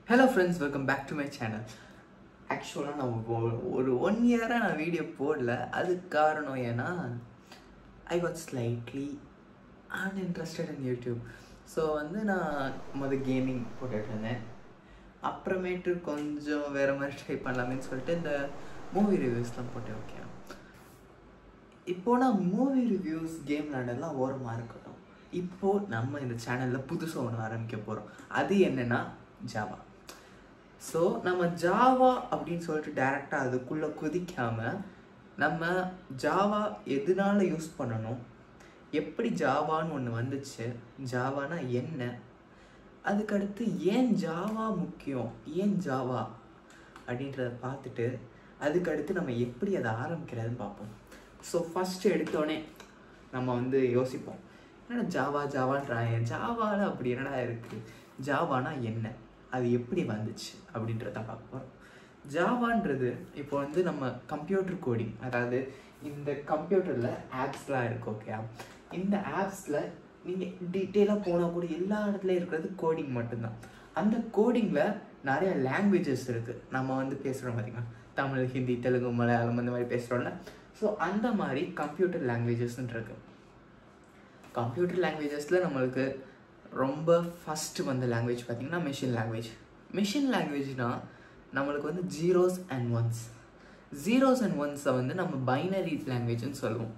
hello friends welcome back to my channel ஆக்சுவலாக நான் ஒரு- ஒரு ஒன் இயராக நான் வீடியோ போடல அதுக்கு காரணம் ஏன்னா I what slightly uninterested in YouTube so வந்து நான் மொதல் கேமிங் போட்டுட்டு இருந்தேன் அப்புறமேட்டு கொஞ்சம் வேறு மாதிரி ட்ரை பண்ணலாமேன்னு சொல்லிட்டு இந்த மூவி ரிவ்யூஸ்லாம் போட்டேன் ஓகே இப்போ நான் மூவி ரிவ்யூஸ் கேம் விளாண்டெல்லாம் ஓரமாக இருக்கட்டும் இப்போ நம்ம இந்த சேனலில் புதுசாக ஒன்று ஆரம்பிக்க போகிறோம் அது என்னன்னா ஜாவா ஸோ நம்ம ஜாவா அப்படின்னு சொல்லிட்டு டேரெக்டாக அதுக்குள்ளே குதிக்காமல் நம்ம ஜாவா எதனால யூஸ் பண்ணணும் எப்படி ஜாவான்னு ஒன்று வந்துச்சு ஜாவானா என்ன அதுக்கடுத்து ஏன் ஜாவா முக்கியம் ஏன் ஜாவா அப்படின்றத பார்த்துட்டு அதுக்கடுத்து நம்ம எப்படி அதை ஆரம்பிக்கிறதுன்னு பார்ப்போம் ஸோ ஃபஸ்ட்டு எடுத்தோடனே நம்ம வந்து யோசிப்போம் என்னடா ஜாவா ஜாவான்றாங்க ஜாவாவில் அப்படி என்னடா இருக்குது ஜாவானா என்ன அது எப்படி வந்துச்சு அப்படின்றத பார்க்க போகிறோம் ஜாவான்றது இப்போ வந்து நம்ம கம்ப்யூட்டர் கோடிங் அதாவது இந்த கம்ப்யூட்டரில் ஆப்ஸ்லாம் இருக்கு ஓகே இந்த ஆப்ஸில் நீங்கள் டீட்டெயிலாக போனால் கூட எல்லா இடத்துலையும் இருக்கிறது கோடிங் மட்டும்தான் அந்த கோடிங்கில் நிறைய லாங்குவேஜஸ் இருக்குது நம்ம வந்து பேசுகிறோம் பார்த்தீங்கன்னா தமிழ் ஹிந்தி தெலுங்கு மலையாளம் அந்த மாதிரி பேசுகிறோம்ல ஸோ அந்த மாதிரி கம்ப்யூட்டர் லாங்குவேஜஸ்ன்னு இருக்கு கம்ப்யூட்டர் லாங்குவேஜஸில் நம்மளுக்கு ரொம்ப ஃபஸ்ட்டு வந்த லாங்குவேஜ் பார்த்திங்கன்னா மிஷின் லாங்குவேஜ் மிஷின் லாங்குவேஜ்னால் நம்மளுக்கு வந்து zeros and ones zeros and ஒன்ஸை வந்து நம்ம பைனரி லாங்குவேஜ்னு சொல்லுவோம்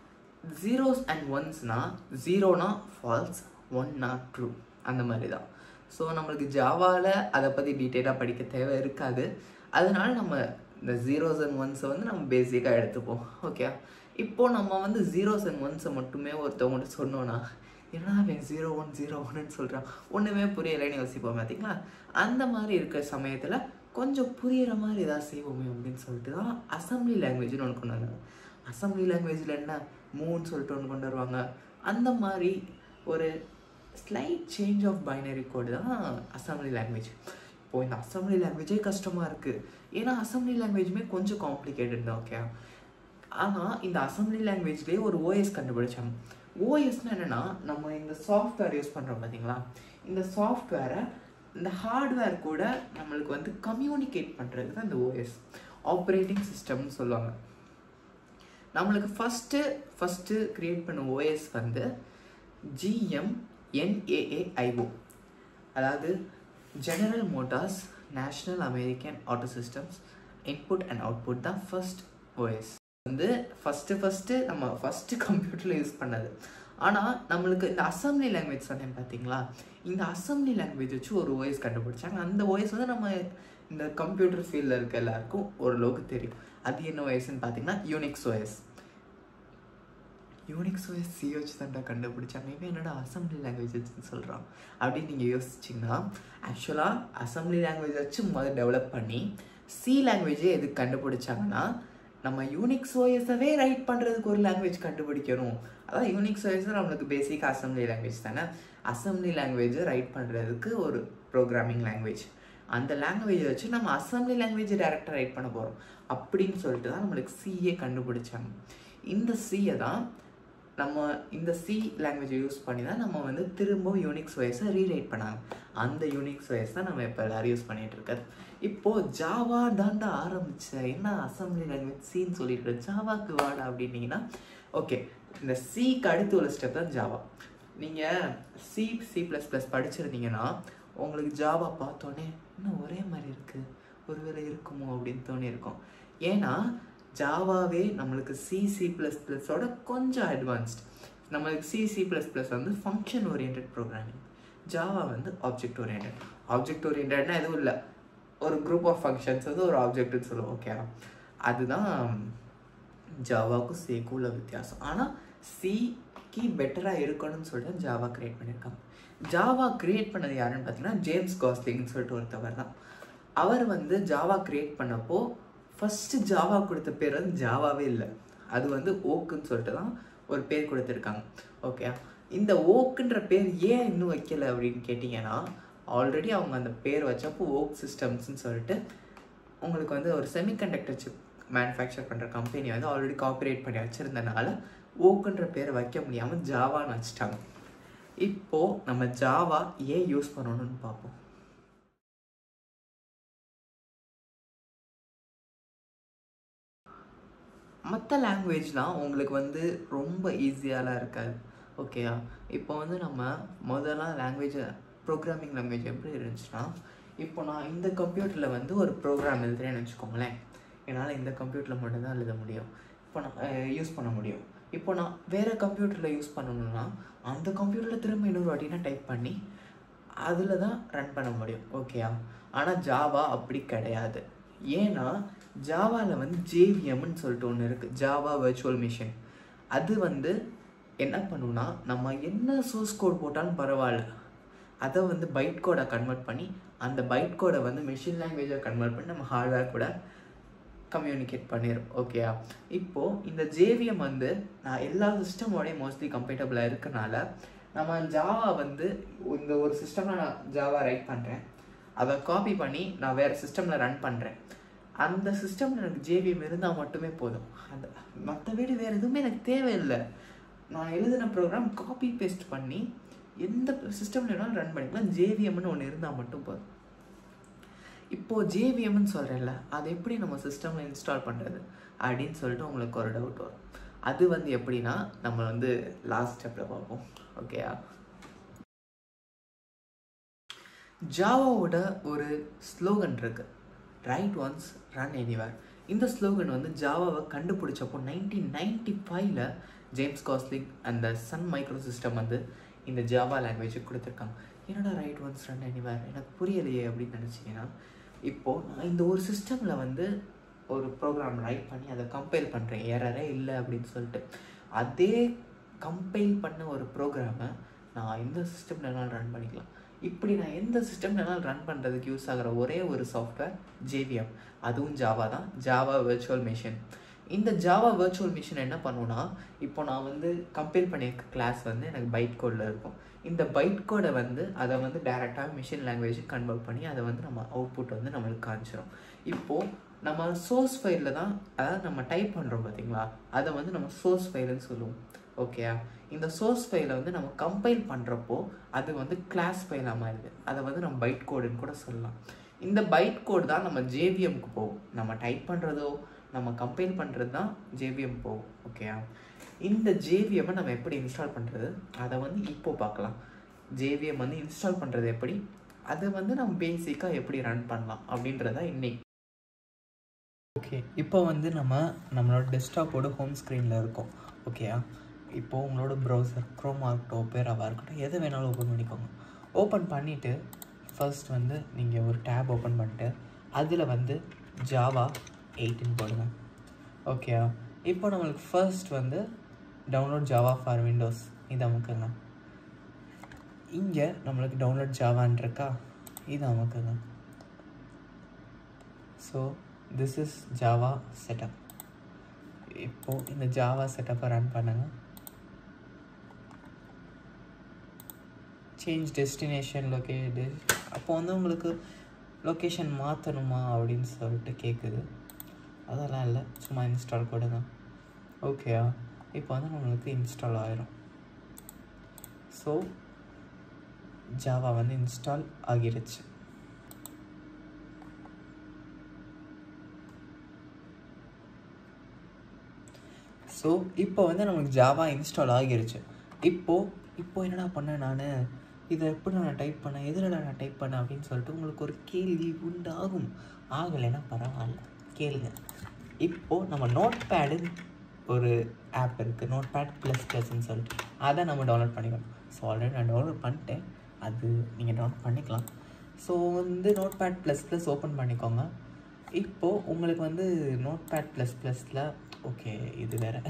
ஜீரோஸ் அண்ட் ஒன்ஸ்னால் ஜீரோனா ஃபால்ஸ் ஒன்னா ட்ரூ அந்த மாதிரி தான் ஸோ நம்மளுக்கு ஜாவாவில் அதை பற்றி டீட்டெயிலாக படிக்க தேவை இருக்காது அதனால நம்ம இந்த ஜீரோஸ் அண்ட் ஒன்ஸை வந்து நம்ம பேசிக்காக எடுத்துப்போம் ஓகே இப்போது நம்ம வந்து ஜீரோஸ் அண்ட் ஒன்ஸை மட்டுமே ஒருத்தவங்கள்ட்ட சொன்னோன்னா என்னடா அவன் ஜீரோ ஒன் ஜீரோ ஒன்னு சொல்கிறான் ஒன்றுமே புரியலைன்னு யோசிப்போம் பார்த்தீங்களா அந்த மாதிரி இருக்கிற சமயத்தில் கொஞ்சம் புரியிற மாதிரி ஏதாவது செய்வோமே அப்படின்னு சொல்லிட்டு தான் அசம்பிளி லாங்குவேஜ்னு ஒன்று கொண்டு வந்தாங்க அசம்பிளி லாங்குவேஜில் என்ன மூன்னு சொல்லிட்டு ஒன்று கொண்டு வருவாங்க அந்த மாதிரி ஒரு slight change of binary code தான் அசம்பிளி லாங்குவேஜ் இப்போது இந்த அசம்பிளி லாங்குவேஜே கஷ்டமாக இருக்குது ஏன்னா அசம்பிளி லாங்குவேஜுமே கொஞ்சம் காம்ப்ளிகேட்டட் தான் ஓகே ஆனால் இந்த அசம்பிளி லாங்குவேஜ்லேயே ஒரு ஓஎஸ் கண்டுபிடிச்சாங்க ஓஎஸ்னு என்னென்னா நம்ம இந்த சாஃப்ட்வேர் யூஸ் பண்ணுறோம் பார்த்தீங்களா இந்த சாஃப்ட்வேரை இந்த ஹார்ட்வேர் கூட நம்மளுக்கு வந்து கம்யூனிகேட் பண்ணுறது தான் இந்த ஓஎஸ் ஆப்ரேட்டிங் சிஸ்டம்னு சொல்லுவாங்க நம்மளுக்கு ஃபஸ்ட்டு ஃபஸ்ட்டு க்ரியேட் பண்ண ஓஎஸ் வந்து ஜிஎம் என்ஏஏஐஓ அதாவது general motors national american auto systems input and output தான் ஃபர்ஸ்ட் ஓஎஸ் வந்து ஃபஸ்ட்டு ஃபஸ்ட்டு நம்ம ஃபஸ்ட்டு கம்ப்யூட்டரில் யூஸ் பண்ணது ஆனால் நம்மளுக்கு இந்த அசம்பிளி லாங்குவேஜ் சொன்னேன் பார்த்தீங்களா இந்த அசம்பிளி லாங்குவேஜ் வச்சு ஒரு ஓஎஸ் கண்டுபிடிச்சாங்க அந்த ஓஎஸ் வந்து நம்ம இந்த கம்ப்யூட்டர் ஃபீல்டில் இருக்க எல்லாருக்கும் ஓரளவுக்கு தெரியும் அது என்ன ஓஎஸ்ன்னு பார்த்தீங்கன்னா Unix OS Unix OS C வச்சு தான்டா கண்டுபிடிச்சாங்க இவன் என்னடா அசம்பிளி லாங்குவேஜ் வச்சுன்னு சொல்கிறான் அப்படின்னு நீங்கள் யோசிச்சிங்கன்னா ஆக்சுவலாக அசம்பிளி லாங்குவேஜ் வச்சு முதல்ல டெவலப் பண்ணி சி லாங்குவேஜே எதுக்கு கண்டுபிடிச்சாங்கன்னா நம்ம யூனிக்ஸ் ஓஎஸவே ரைட் பண்ணுறதுக்கு ஒரு லாங்குவேஜ் கண்டுபிடிக்கணும் அதான் யூனிக்ஸ் ஓஎஸ் நம்மளுக்கு பேசிக் அசம்பிளி லாங்குவேஜ் தானே அசம்பிளி லாங்குவேஜை ரைட் பண்ணுறதுக்கு ஒரு ப்ரோக்ராமிங் லாங்குவேஜ் அந்த லாங்குவேஜை வச்சு நம்ம அசம்பிளி லாங்குவேஜ் டேரெக்டாக ரைட் பண்ண போகிறோம் அப்படின்னு சொல்லிட்டு தான் நம்மளுக்கு சிஏ கண்டுபிடிச்சாங்க இந்த சியை தான் நம்ம இந்த சி லாங்குவேஜை யூஸ் பண்ணி தான் நம்ம வந்து திரும்ப யூனிக்ஸ் ஓஎஸை ரீரைட் பண்ணாங்க அந்த யூனிக்ஸ் ஓஎஸ் தான் நம்ம இப்போ எல்லோரும் யூஸ் பண்ணிகிட்டு இருக்கிறது இப்போது ஜாவா தாண்டா ஆரம்பிச்ச என்ன அசம்பிளி லாங்குவேஜ் சின்னு சொல்லிட்டு ஜாவாக்கு வாடா அப்படின்னீங்கன்னா ஓகே இந்த சிக்கு அடுத்து உள்ள ஸ்டெப் தான் ஜாவா நீங்கள் சி சி ப்ளஸ் ப்ளஸ் படிச்சிருந்தீங்கன்னா உங்களுக்கு ஜாவா பார்த்தோன்னே இன்னும் ஒரே மாதிரி இருக்குது ஒருவேளை இருக்குமோ அப்படின்னு தோணி இருக்கும் ஏன்னா ஜாவாவே நம்மளுக்கு சி சி ப்ளஸ் ப்ளஸோட கொஞ்சம் அட்வான்ஸ்ட் நம்மளுக்கு சி சி ப்ளஸ் ப்ளஸ் வந்து ஃபங்க்ஷன் ஓரியன்ட் ப்ரோக்ராமிங் ஜாவா வந்து ஆப்ஜெக்ட் ஓரியன்ட் ஆப்ஜெக்ட் ஓரியன்ட்னா எதுவும் இல்லை ஒரு குரூப் ஆஃப் ஃபங்க்ஷன்ஸ் வந்து ஒரு ஆப்ஜெக்ட்னு சொல்லுவோம் ஓகே அதுதான் ஜாவாவுக்கும் சேக்கும் உள்ள வித்தியாசம் ஆனால் சிக்கு பெட்டராக இருக்கணும்னு சொல்லிட்டு ஜாவா க்ரியேட் பண்ணியிருக்காங்க ஜாவா க்ரியேட் பண்ணது யாருன்னு பார்த்தீங்கன்னா ஜேம்ஸ் காஸ்லிங்னு சொல்லிட்டு ஒருத்தவர் தான் அவர் வந்து ஜாவா க்ரியேட் பண்ணப்போ ஃபஸ்ட்டு ஜாவா கொடுத்த பேர் வந்து ஜாவாவே இல்லை அது வந்து ஓக்குன்னு சொல்லிட்டு தான் ஒரு பேர் கொடுத்துருக்காங்க ஓகே இந்த ஓக்குன்ற பேர் ஏன் இன்னும் வைக்கல அப்படின்னு கேட்டிங்கன்னா ஆல்ரெடி அவங்க அந்த பேர் வச்சப்போ ஓக் சிஸ்டம்ஸ்னு சொல்லிட்டு உங்களுக்கு வந்து ஒரு செமிகண்டக்டர் சிப் மேனுஃபேக்சர் பண்ணுற கம்பெனி வந்து ஆல்ரெடி காப்பரேட் பண்ணி வச்சுருந்தனால ஓக்குன்ற பேரை வைக்க முடியாமல் ஜாவான்னு வச்சுட்டாங்க இப்போது நம்ம ஜாவா ஏன் யூஸ் பண்ணணும்னு பார்ப்போம் மற்ற லாங்குவேஜ்லாம் உங்களுக்கு வந்து ரொம்ப ஈஸியாலாம் இருக்காது ஓகேயா இப்போ வந்து நம்ம முதல்ல லாங்குவேஜ் ப்ரோக்ராமிங் லாங்குவேஜ் எப்படி இருந்துச்சுன்னா இப்போ நான் இந்த கம்ப்யூட்டரில் வந்து ஒரு ப்ரோக்ராம் எழுதுறேன்னு வச்சுக்கோங்களேன் என்னால் இந்த கம்ப்யூட்டரில் மட்டும்தான் எழுத முடியும் இப்போ நான் யூஸ் பண்ண முடியும் இப்போ நான் வேறு கம்ப்யூட்டரில் யூஸ் பண்ணணும்னா அந்த கம்ப்யூட்டரில் திரும்ப இன்னொரு வாட்டினா டைப் பண்ணி அதில் தான் ரன் பண்ண முடியும் ஓகேயா ஆனால் ஜாவா அப்படி கிடையாது ஏன்னா ஜாவாவில் வந்து ஜேவிஎம்னு சொல்லிட்டு ஒன்று இருக்குது ஜாவா வெர்ச்சுவல் மிஷின் அது வந்து என்ன பண்ணுன்னா நம்ம என்ன சோர்ஸ் கோட் போட்டாலும் பரவாயில்ல அதை வந்து பைட் கோடை கன்வெர்ட் பண்ணி அந்த பைட் கோடை வந்து மிஷின் லாங்குவேஜை கன்வெர்ட் பண்ணி நம்ம ஹார்ட்வேர் கூட கம்யூனிகேட் பண்ணிடும் ஓகேயா இப்போது இந்த ஜேவிஎம் வந்து நான் எல்லா சிஸ்டமோடையும் மோஸ்ட்லி கம்பேட்டபிளாக இருக்கனால நம்ம ஜாவா வந்து இந்த ஒரு சிஸ்டமில் நான் ஜாவா ரைட் பண்ணுறேன் அதை காப்பி பண்ணி நான் வேறு சிஸ்டமில் ரன் பண்ணுறேன் அந்த சிஸ்டமில் எனக்கு ஜேவிஎம் இருந்தால் மட்டுமே போதும் அந்த மற்றபடி வேறு எதுவுமே எனக்கு தேவையில்லை நான் எழுதின ப்ரோக்ராம் காப்பி பேஸ்ட் பண்ணி எந்த சிஸ்டமில் வேணாலும் ரன் பண்ணிக்கலாம் ஜேவிஎம்னு ஒன்று இருந்தால் மட்டும் போதும் இப்போது ஜேவிஎம்னு சொல்கிறேன்ல அது எப்படி நம்ம சிஸ்டமில் இன்ஸ்டால் பண்ணுறது அப்படின்னு சொல்லிட்டு உங்களுக்கு ஒரு டவுட் வரும் அது வந்து எப்படின்னா நம்ம வந்து லாஸ்ட் ஸ்டெப்பில் பார்ப்போம் ஓகேயா ஜாவாவோட ஒரு ஸ்லோகன் இருக்கு ரைட் ஒன்ஸ் ரன் எனிவேர் இந்த ஸ்லோகன் வந்து ஜாவாவை கண்டுபிடிச்சப்போ நைன்டீன் நைன்டி ஃபைவ்ல ஜேம்ஸ் காஸ்லிங் அந்த சன் மைக்ரோ சிஸ்டம் வந்து இந்த ஜாவா லாங்குவேஜுக்கு கொடுத்துருக்காங்க என்னடா ரைட் ஒன்ஸ் ரன் எனிவேர் எனக்கு புரியலையே அப்படின்னு நினச்சிங்கன்னா இப்போது நான் இந்த ஒரு சிஸ்டமில் வந்து ஒரு ப்ரோக்ராம் ரைட் பண்ணி அதை கம்பைல் பண்ணுறேன் ஏறரே இல்லை அப்படின்னு சொல்லிட்டு அதே கம்பைல் பண்ண ஒரு ப்ரோக்ராமை நான் எந்த சிஸ்டம்லனாலும் ரன் பண்ணிக்கலாம் இப்படி நான் எந்த சிஸ்டம்லனாலும் ரன் பண்ணுறதுக்கு யூஸ் ஆகிற ஒரே ஒரு சாஃப்ட்வேர் ஜேவிஎம் அதுவும் ஜாவா தான் ஜாவா வெர்ச்சுவல் மிஷின் இந்த ஜாவா வெர்ச்சுவல் மிஷின் என்ன பண்ணுன்னா இப்போ நான் வந்து கம்பைல் பண்ணியிருக்க கிளாஸ் வந்து எனக்கு பைட் கோடில் இருக்கும் இந்த பைட் கோடை வந்து அதை வந்து டேரெக்டாக மிஷின் லாங்குவேஜுக்கு கன்வெர்ட் பண்ணி அதை வந்து நம்ம அவுட்புட் வந்து நம்மளுக்கு காமிச்சிடும் இப்போது நம்ம சோர்ஸ் ஃபைலில் தான் அதாவது நம்ம டைப் பண்ணுறோம் பார்த்தீங்களா அதை வந்து நம்ம சோர்ஸ் ஃபைலுன்னு சொல்லுவோம் ஓகேயா இந்த சோர்ஸ் ஃபைலை வந்து நம்ம கம்பைல் பண்ணுறப்போ அது வந்து கிளாஸ் ஃபைலாக மாறுது அதை வந்து நம்ம பைட் கோடுன்னு கூட சொல்லலாம் இந்த பைட் கோடு தான் நம்ம ஜேவிஎம்க்கு போகும் நம்ம டைப் பண்ணுறதோ நம்ம கம்பைல் பண்ணுறது தான் ஜேவிஎம் போகும் ஓகேயா இந்த ஜேவிஎம்மை நம்ம எப்படி இன்ஸ்டால் பண்ணுறது அதை வந்து இப்போ பார்க்கலாம் ஜேவிஎம் வந்து இன்ஸ்டால் பண்ணுறது எப்படி அதை வந்து நம்ம பேசிக்காக எப்படி ரன் பண்ணலாம் அப்படின்றத இன்னைக்கு ஓகே இப்போ வந்து நம்ம நம்மளோட டெஸ்க்டாப்போட ஹோம் ஸ்க்ரீனில் இருக்கோம் ஓகேயா இப்போது உங்களோட ப்ரௌசர் க்ரோமா இருக்கட்டும் ஒப்பேராவாக இருக்கட்டும் எது வேணாலும் ஓப்பன் பண்ணிக்கோங்க ஓப்பன் பண்ணிவிட்டு ஃபர்ஸ்ட் வந்து நீங்கள் ஒரு டேப் ஓப்பன் பண்ணிட்டு அதில் வந்து ஜாவா எயிட்டின்னு போடுங்க ஓகேயா இப்போ நம்மளுக்கு ஃபர்ஸ்ட் வந்து டவுன்லோட் ஜாவா ஃபார் விண்டோஸ் இதை அமுக்குங்க இங்கே நம்மளுக்கு டவுன்லோட் ஜாவான் இருக்கா இதை அமுக்குங்க so this is Java setup இப்போது இந்த ஜாவா செட்டப்பை ரன் பண்ணுங்கள் சேஞ்ச் டெஸ்டினேஷன் லொக்கேடு அப்போ வந்து உங்களுக்கு லொக்கேஷன் மாற்றணுமா அப்படின்னு சொல்லிட்டு கேட்குது அதெல்லாம் இல்லை சும்மா இன்ஸ்டால் கொடுங்க ஓகேயா இப்போ வந்து நம்மளுக்கு இன்ஸ்டால் ஆயிரும் ஸோ ஜாவா வந்து இன்ஸ்டால் ஆகிருச்சு ஸோ இப்போ வந்து நமக்கு ஜாவா இன்ஸ்டால் ஆகிருச்சு இப்போது இப்போ என்னடா பண்ணேன் நான் இதை எப்படி நான் டைப் பண்ணேன் எதில் நான் டைப் பண்ணேன் அப்படின்னு சொல்லிட்டு உங்களுக்கு ஒரு கேள்வி உண்டாகும் ஆகலைன்னா பரவாயில்ல கேளுங்க இப்போது நம்ம நோட் பேடுன்னு ஒரு ஆப் இருக்குது நோட் பேட் ப்ளஸ் ப்ளஸ்ன்னு சொல்லிட்டு அதை நம்ம டவுன்லோட் பண்ணிக்கணும் ஸோ ஆல்ரெடி நான் டவுன்லோட் பண்ணிட்டேன் அது நீங்கள் டவுன்லோட் பண்ணிக்கலாம் ஸோ வந்து Notepad plus plus open பண்ணிக்கோங்க இப்போது உங்களுக்கு வந்து நோட் பேட் ப்ளஸ் ப்ளஸில் ஓகே இது வேறு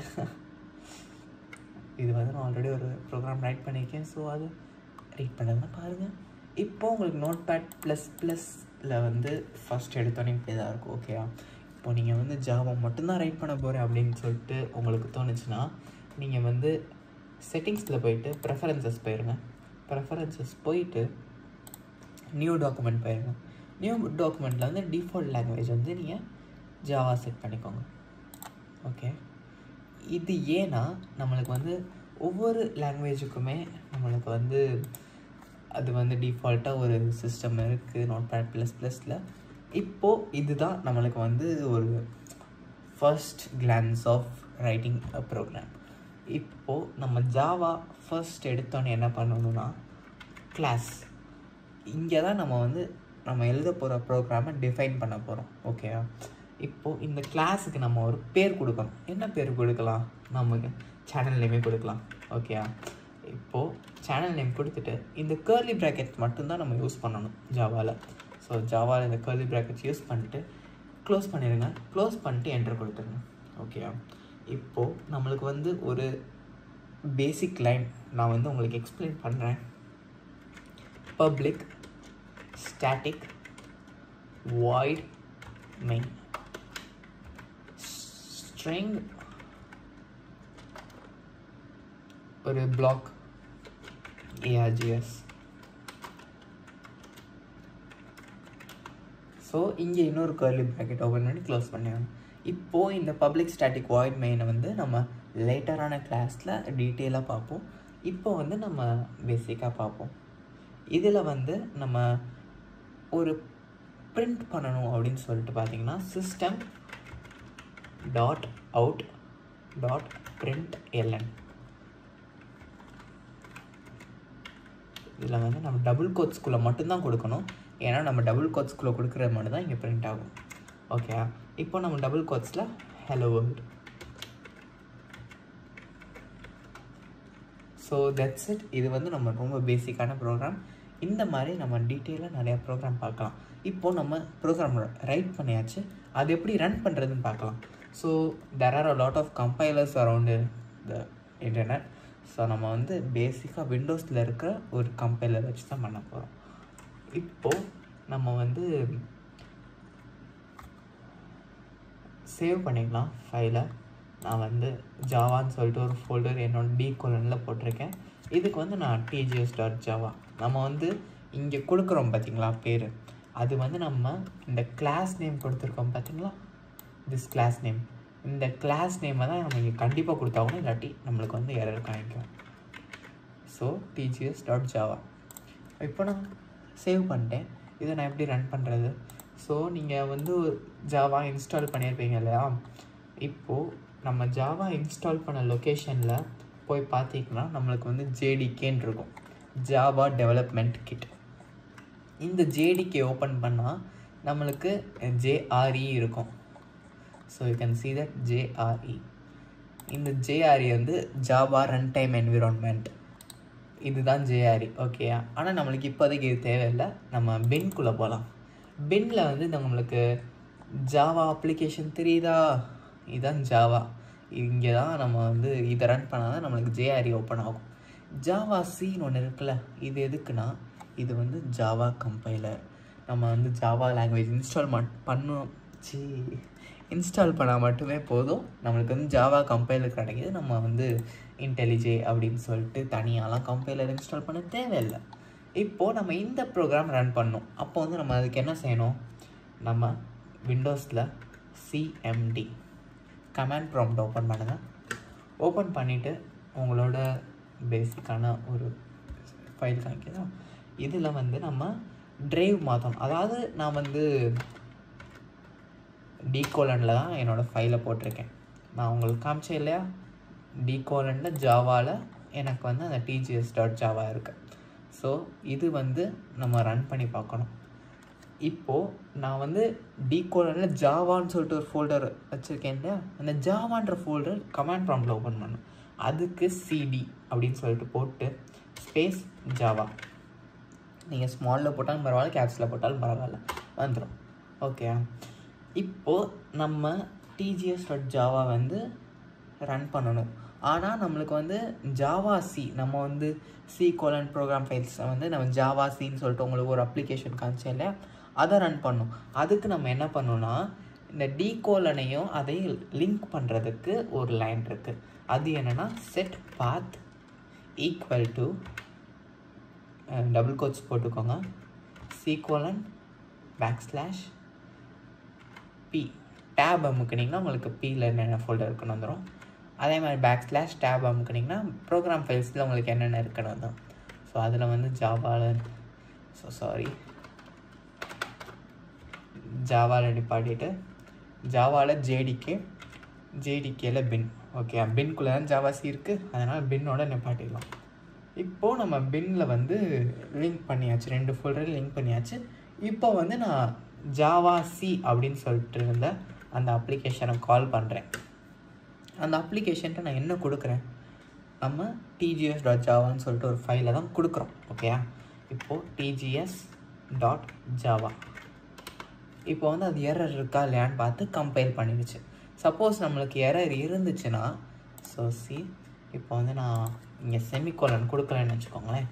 இது வந்து நான் ஆல்ரெடி ஒரு ப்ரோக்ராம் ரைட் பண்ணியிருக்கேன் ஸோ அது ரீட் பண்ணுறதுனா பாருங்கள் இப்போது உங்களுக்கு நோட் பேட் ப்ளஸ் ப்ளஸில் வந்து ஃபஸ்ட் எடுத்தோன்னே இப்படி தான் இருக்கும் ஓகேயா இப்போ நீங்கள் வந்து ஜாவா மட்டும்தான் ரைட் பண்ண போகிறேன் அப்படின்னு சொல்லிட்டு உங்களுக்கு தோணுச்சுன்னா நீங்கள் வந்து செட்டிங்ஸில் போயிட்டு ப்ரெஃபரன்சஸ் போயிருங்க ப்ரெஃபரன்சஸ் போயிட்டு நியூ டாக்குமெண்ட் போயிருங்க நியூ டாக்குமெண்ட்டில் வந்து டிஃபால்ட் லாங்குவேஜ் வந்து நீங்கள் ஜாவா செட் பண்ணிக்கோங்க ஓகே இது ஏன்னா நம்மளுக்கு வந்து ஒவ்வொரு லாங்குவேஜுக்குமே நம்மளுக்கு வந்து அது வந்து டிஃபால்ட்டாக ஒரு சிஸ்டம் இருக்குது நோட் பேட் ப்ளஸ் ப்ளஸில் இப்போது இதுதான் நம்மளுக்கு வந்து ஒரு first glance of writing a program இப்போது நம்ம ஜாவா ஃபர்ஸ்ட் எடுத்தோன்னே என்ன பண்ணணும்னா கிளாஸ் இங்கே தான் நம்ம வந்து நம்ம எழுத போகிற ப்ரோக்ராமை டிஃபைன் பண்ண போகிறோம் ஓகேவா இப்போது இந்த கிளாஸுக்கு நம்ம ஒரு பேர் கொடுக்கணும் என்ன பேர் கொடுக்கலாம் நமக்கு சேனல் நேமே கொடுக்கலாம் ஓகேவா இப்போது சேனல் நேம் கொடுத்துட்டு இந்த கேர்லி ப்ராக்கெட் மட்டும்தான் நம்ம யூஸ் பண்ணணும் ஜாவாவில் ஸோ ஜாவாவில் இந்த கேர்லி ப்ராக்கெட்ஸ் யூஸ் பண்ணிட்டு க்ளோஸ் பண்ணிடுங்க க்ளோஸ் பண்ணிட்டு என்டர் கொடுத்துருங்க ஓகேவா இப்போது நம்மளுக்கு வந்து ஒரு பேசிக் லைன் நான் வந்து உங்களுக்கு எக்ஸ்பிளைன் பண்ணுறேன் public static void main string ஒரு block args ஸோ இங்கே இன்னொரு கர்லி ப்ராக்கெட் ஓப்பன் பண்ணி க்ளோஸ் பண்ணிடணும் இப்போது இந்த பப்ளிக் ஸ்டாட்டிக் வாய்ட் மெயினை வந்து நம்ம லேட்டரான கிளாஸில் டீட்டெயிலாக பார்ப்போம் இப்போ வந்து நம்ம பேசிக்காக பார்ப்போம் இதில் வந்து நம்ம ஒரு பிரிண்ட் பண்ணணும் அப்படின்னு சொல்லிட்டு பார்த்தீங்கன்னா system dot out dot print L இதில் வந்து நம்ம டபுள் கோட்ஸ்குள்ளே மட்டும்தான் கொடுக்கணும் ஏன்னா நம்ம டபுள் கோட்ஸ்குள்ளே கொடுக்குறது மட்டும் தான் இங்கே பிரிண்ட் ஆகும் ஓகே இப்போ நம்ம டபுள் கோட்ஸில் hello world so that's it இது வந்து நம்ம ரொம்ப பேசிக்கான ப்ரோக்ராம் இந்த மாதிரி நம்ம டீட்டெயிலாக நிறையா ப்ரோக்ராம் பார்க்கலாம் இப்போது நம்ம ப்ரோக்ராம் ரைட் பண்ணியாச்சு அது எப்படி ரன் பண்ணுறதுன்னு பார்க்கலாம் so there are a lot of compilers around the internet so நம்ம வந்து பேசிக்காக விண்டோஸில் இருக்கிற ஒரு கம்பைலர் வச்சு தான் பண்ண போகிறோம் இப்போது நம்ம வந்து சேவ் பண்ணிக்கலாம் ஃபைலை நான் வந்து ஜாவான்னு சொல்லிட்டு ஒரு ஃபோல்டர் என்னோட டி கோலனில் போட்டிருக்கேன் இதுக்கு வந்து நான் டிஜிஎஸ் டாட் ஜாவா நம்ம வந்து இங்கே கொடுக்குறோம் பார்த்தீங்களா பேர் அது வந்து நம்ம இந்த கிளாஸ் நேம் கொடுத்துருக்கோம் பார்த்தீங்களா திஸ் கிளாஸ் நேம் இந்த கிளாஸ் நேமை தான் நம்ம இங்கே கண்டிப்பாக கொடுத்தாகணும் இல்லாட்டி நம்மளுக்கு வந்து எரர் காமிக்கும் ஸோ டிஜிஎஸ் டாட் ஜாவா இப்போ நான் சேவ் பண்ணிட்டேன் இதை நான் எப்படி ரன் பண்ணுறது ஸோ நீங்கள் வந்து ஜாவா இன்ஸ்டால் பண்ணியிருப்பீங்க இல்லையா இப்போது நம்ம ஜாவா இன்ஸ்டால் பண்ண லொக்கேஷனில் போய் பார்த்தீங்கன்னா நம்மளுக்கு வந்து ஜேடிகேன்னு இருக்கும் ஜாவா டெவலப்மெண்ட் கிட் இந்த ஜேடிகே ஓப்பன் பண்ணால் நம்மளுக்கு ஜேஆர்இ இருக்கும் so you can see that JRE இந்த ஜேஆர்இ வந்து ஜாவா ரன் டைம் என்விரான்மெண்ட் இதுதான் ஜேஆர்இ ஓகே ஆனால் நம்மளுக்கு இப்போதைக்கு இது தேவையில்லை நம்ம பின்குள்ளே போகலாம் பின்னில் வந்து நம்மளுக்கு ஜாவா அப்ளிகேஷன் தெரியுதா இதுதான் ஜாவா இங்கே தான் நம்ம வந்து இதை ரன் பண்ணால் தான் நம்மளுக்கு ஜேஆர்இ ஓப்பன் ஆகும் ஜாவா சின்னு ஒன்று இருக்குல்ல இது எதுக்குன்னா இது வந்து ஜாவா கம்பைலர் நம்ம வந்து ஜாவா லாங்குவேஜ் இன்ஸ்டால் மட் பண்ணோம் சி இன்ஸ்டால் பண்ணால் மட்டுமே போதும் நம்மளுக்கு வந்து ஜாவா கம்பைலர் கிடைக்கிது நம்ம வந்து இன்டெலிஜே அப்படின்னு சொல்லிட்டு தனியாலாம் கம்பைலர் இன்ஸ்டால் பண்ண தேவையில்லை இப்போது நம்ம இந்த ப்ரோக்ராம் ரன் பண்ணோம் அப்போ வந்து நம்ம அதுக்கு என்ன செய்யணும் நம்ம விண்டோஸில் சிஎம்டி கமாண்ட் ப்ராம்ப்ட் ஓப்பன் பண்ணுங்கள் ஓப்பன் பண்ணிவிட்டு உங்களோட பேசிக்கான ஒரு ஃபைல் காமிக்கிறதா இதில் வந்து நம்ம ட்ரைவ் மாற்றணும் அதாவது நான் வந்து டிகோலனில் தான் என்னோடய ஃபைலை போட்டிருக்கேன் நான் உங்களுக்கு காமிச்சேன் இல்லையா டிகோலனில் ஜாவாவில் எனக்கு வந்து அந்த டிஜிஎஸ் டாட் ஜாவா இருக்குது ஸோ இது வந்து நம்ம ரன் பண்ணி பார்க்கணும் இப்போது நான் வந்து டிகோலனில் ஜாவான்னு சொல்லிட்டு ஒரு ஃபோல்டர் வச்சுருக்கேன் இல்லையா அந்த ஜாவான்ற ஃபோல்டர் கமாண்ட் ப்ராம்ப்டில் ஓப்பன் பண்ணும் அதுக்கு சிடி அப்படின்னு சொல்லிட்டு போட்டு ஸ்பேஸ் ஜாவா நீங்கள் ஸ்மாலில் போட்டாலும் பரவாயில்ல கேப்ஸில் போட்டாலும் பரவாயில்ல வந்துடும் ஓகே இப்போது நம்ம டிஜிஎஸ் டாட் ஜாவா வந்து ரன் பண்ணணும் ஆனால் நம்மளுக்கு வந்து ஜாவா சி நம்ம வந்து சி கோலன் ப்ரோக்ராம் ஃபைல்ஸை வந்து நம்ம ஜாவா சின்னு சொல்லிட்டு உங்களுக்கு ஒரு அப்ளிகேஷன் காமிச்சேன் இல்லையா அதை ரன் பண்ணும் அதுக்கு நம்ம என்ன பண்ணோம்னா இந்த டி கோலனையும் அதையும் லிங்க் பண்ணுறதுக்கு ஒரு லைன் இருக்குது அது என்னென்னா set path equal to double quotes போட்டுக்கோங்க C colon backslash P tab அமுக்குனிங்கன்னா உங்களுக்கு பியில் என்னென்ன ஃபோல்டர் இருக்குன்னு வந்துடும் அதே மாதிரி பேக் ஸ்லாஷ் டேப் அமுக்குனிங்கன்னா ப்ரோக்ராம் ஃபைல்ஸில் உங்களுக்கு என்னென்ன இருக்குன்னு வந்துடும் ஸோ அதில் வந்து ஜாவாவில் ஸோ சாரி ஜாவாவில் நிப்பாட்டிட்டு ஜாவாவில் ஜேடிக்கு ஜேடிகேல பின் ஓகே பின்குள்ளே தான் ஜாவாசி இருக்குது அதனால் பின்னோட நிப்பாட்டிடலாம் இப்போது நம்ம பின்னில் வந்து லிங்க் பண்ணியாச்சு ரெண்டு ஃபோல்டர் லிங்க் பண்ணியாச்சு இப்போ வந்து நான் ஜாவா சி அப்படின்னு சொல்லிட்டு இருந்த அந்த அப்ளிகேஷனை கால் பண்ணுறேன் அந்த அப்ளிகேஷன்ட்ட நான் என்ன கொடுக்குறேன் நம்ம டிஜிஎஸ் டாட் ஜாவான்னு சொல்லிட்டு ஒரு ஃபைலை தான் கொடுக்குறோம் ஓகேயா இப்போது டிஜிஎஸ் டாட் ஜாவா இப்போ வந்து அது எரர் இருக்கா இல்லையான்னு பார்த்து கம்பைல் பண்ணிடுச்சு சப்போஸ் நம்மளுக்கு எரர் இருந்துச்சுன்னா ஸோ சி இப்போ வந்து நான் இங்கே செமிகோலன் கொடுக்கலன்னு வச்சுக்கோங்களேன்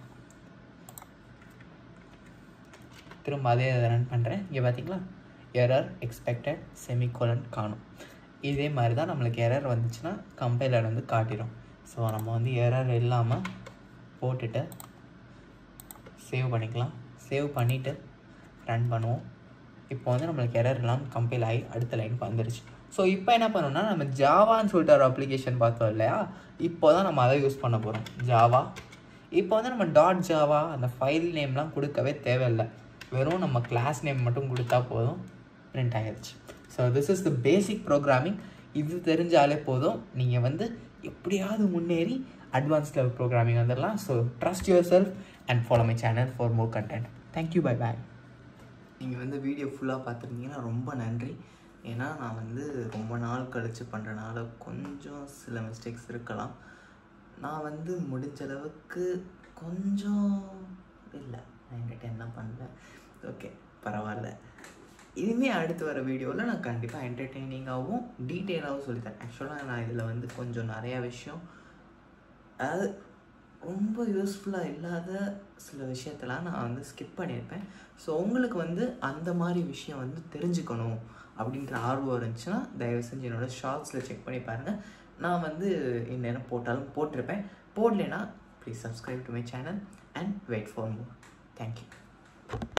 திரும்ப அதே இதை ரன் பண்ணுறேன் இங்கே பார்த்தீங்களா எரர் எக்ஸ்பெக்டட் செமிகோலன் காணும் இதே மாதிரி தான் நம்மளுக்கு எரர் வந்துச்சுன்னா கம்பைலர் வந்து காட்டிடும் ஸோ நம்ம வந்து எரர் இல்லாமல் போட்டுட்டு சேவ் பண்ணிக்கலாம் சேவ் பண்ணிவிட்டு ரன் பண்ணுவோம் இப்போ வந்து நம்மளுக்கு எரர் இல்லாமல் கம்பைல் ஆகி அடுத்த லைனுக்கு வந்துருச்சு ஸோ இப்போ என்ன பண்ணோம்னா நம்ம ஜாவான்னு சொல்லிட்டு ஒரு அப்ளிகேஷன் பார்த்தோம் இல்லையா இப்போ தான் நம்ம அதை யூஸ் பண்ண போகிறோம் ஜாவா இப்போ வந்து நம்ம டாட் ஜாவா அந்த ஃபைல் நேம்லாம் கொடுக்கவே தேவையில்லை வெறும் நம்ம கிளாஸ் நேம் மட்டும் கொடுத்தா போதும் பிரிண்ட் ஆகிடுச்சு so this is the basic programming இது தெரிஞ்சாலே போதும் நீங்கள் வந்து எப்படியாவது முன்னேறி அட்வான்ஸ் லெவல் ப்ரோக்ராமிங் வந்துடலாம் so trust yourself and follow my channel for more content thank you bye bye நீங்கள் வந்து வீடியோ ஃபுல்லாக பார்த்துருந்தீங்கன்னா ரொம்ப நன்றி ஏன்னா நான் வந்து ரொம்ப நாள் கழித்து பண்ணுறனால கொஞ்சம் சில மிஸ்டேக்ஸ் இருக்கலாம் நான் வந்து முடிஞ்ச அளவுக்கு கொஞ்சம் இல்லை நான் என்டர்டெயின் தான் பண்ணல ஓகே பரவாயில்ல இனிமேல் அடுத்து வர வீடியோவில் நான் கண்டிப்பாக என்டர்டெய்னிங்காகவும் டீட்டெயிலாகவும் சொல்லித்தரேன் ஆக்சுவலாக நான் இதில் வந்து கொஞ்சம் நிறையா விஷயம் அதாவது ரொம்ப யூஸ்ஃபுல்லாக இல்லாத சில விஷயத்தெல்லாம் நான் வந்து ஸ்கிப் பண்ணியிருப்பேன் ஸோ உங்களுக்கு வந்து அந்த மாதிரி விஷயம் வந்து தெரிஞ்சுக்கணும் அப்படின்ற ஆர்வம் இருந்துச்சுன்னா தயவு செஞ்சு என்னோடய ஷார்ட்ஸில் செக் பண்ணி பாருங்கள் நான் வந்து இந்நேரம் போட்டாலும் போட்டிருப்பேன் போடலைன்னா please subscribe to my channel and wait for more thank you